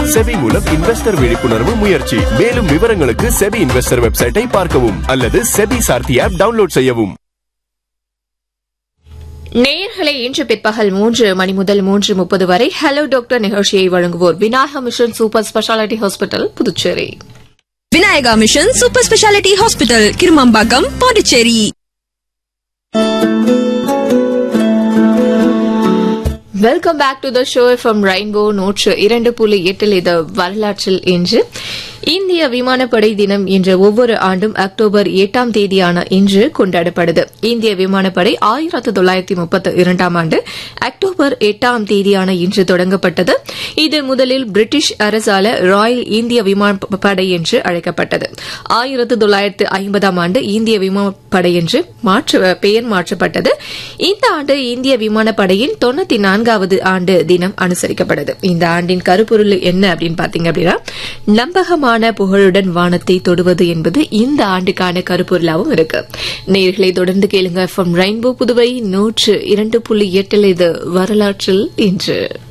SEBI மூலம் investor விழிப்புணர்வு முயற்சி மேலும் விவரங்களுக்கு செபி இன்வெஸ்டர் வெப்சைட்டை பார்க்கவும் அல்லது செபி சார்த்தி ஆப் டவுன்லோட் செய்யவும் நேயர்களை இன்று பிற்பகல் மூன்று மணி முதல் மூன்று முப்பது வரை ஹலோ டாக்டர் நிகழ்ச்சியை வழங்குவோர் Vinayaka mission super speciality hospital Puducherry Vinayaka mission super speciality hospital Kirumampakkam Pondicherry welcome back to the show from rainbow நூற்று இரண்டு புள்ளி எட்டில் இது வரலாற்றில் இன்று இந்திய விமானப்படை தினம் இன்று ஒவ்வொரு ஆண்டும் அக்டோபர் எட்டாம் தேதியான இன்று கொண்டாடப்படுது இந்திய விமானப்படை ஆயிரத்து தொள்ளாயிரத்தி முப்பத்தி இரண்டாம் ஆண்டு அக்டோபர் எட்டாம் தேதியான இன்று தொடங்கப்பட்டது இது முதலில் பிரிட்டிஷ் அரசால ராயல் இந்திய விமானப்படை என்று அழைக்கப்பட்டது ஆயிரத்து தொள்ளாயிரத்து ஐம்பதாம் ஆண்டு இந்திய விமானப்படை என்று மாற்ற பெயர் மாற்றப்பட்டது இந்த ஆண்டு இந்திய விமானப்படையின் தொண்ணூத்தி நான்காவது ஆண்டு தினம் அனுசரிக்கப்படுது இந்த ஆண்டின் கருப்பொருள் என்ன அப்படின்னு பாத்தீங்க அப்படின்னா நம்பகமான புகழுடன் வானத்தை தொடுவது என்பது இந்த ஆண்டுக்கான கருப்பொருளாகவும் இருக்கு நேர்களை தொடர்ந்து கேளுங்க ஃப்ரம் ரெயின்போ புதுவை நூற்று இரண்டு புள்ளி எட்டில் இது வரலாற்றில் இன்று